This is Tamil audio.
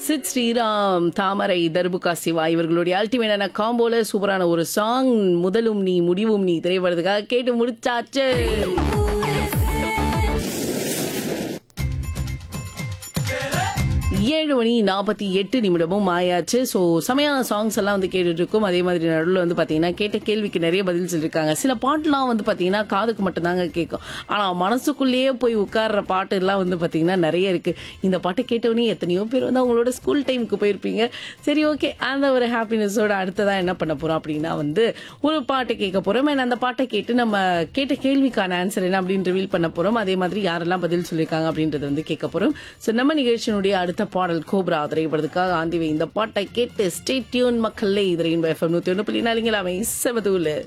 சித் ஸ்ரீராம் தாமரை தர்புகா சிவா இவர்களுடைய அல்டிமேட்டான காம்போல சூப்பரான ஒரு சாங் முதலும் நீ முடிவும் நீ திரைப்படத்துக்காக கேட்டு முடிச்சாச்சு ஏழு மணி நாற்பத்தி எட்டு நிமிடமும் ஆயாச்சு ஸோ செமையான சாங்ஸ் எல்லாம் வந்து கேட்டுட்டு இருக்கோம் அதே மாதிரி நடுவில் வந்து பார்த்தீங்கன்னா கேட்ட கேள்விக்கு நிறைய பதில் சொல்லியிருக்காங்க சில பாட்டுலாம் வந்து பார்த்தீங்கன்னா காதுக்கு மட்டும்தாங்க கேட்கும் ஆனால் மனசுக்குள்ளேயே போய் உட்கார்ற பாட்டு எல்லாம் வந்து பார்த்தீங்கன்னா நிறைய இருக்கு இந்த பாட்டை கேட்டவனே எத்தனையோ பேர் வந்து அவங்களோட ஸ்கூல் டைமுக்கு போயிருப்பீங்க சரி ஓகே அந்த ஒரு ஹாப்பினஸோட அடுத்ததான் என்ன பண்ண போறோம் அப்படின்னா வந்து ஒரு பாட்டை கேட்க போறோம் and அந்த பாட்டை கேட்டு நம்ம கேட்ட கேள்விக்கான ஆன்சர் என்ன அப்படின்னு ரிவீல் பண்ண போறோம் அதே மாதிரி யாரெல்லாம் பதில் சொல்லியிருக்காங்க அப்படின்றத வந்து கேட்க போறோம் ஸோ நம்ம நிகழ்ச்சியினுடைய அடுத்த பாடல் கோப்ரா திரைப்படத்துக்காக ஆந்திவை இந்த பாட்டை கேட்டு ஸ்டே டியூன் மக்களே இதிரையின் எஃப்எம் நூத்தி ஒன்று புள்ளி நாலுங்களாமே செவதூல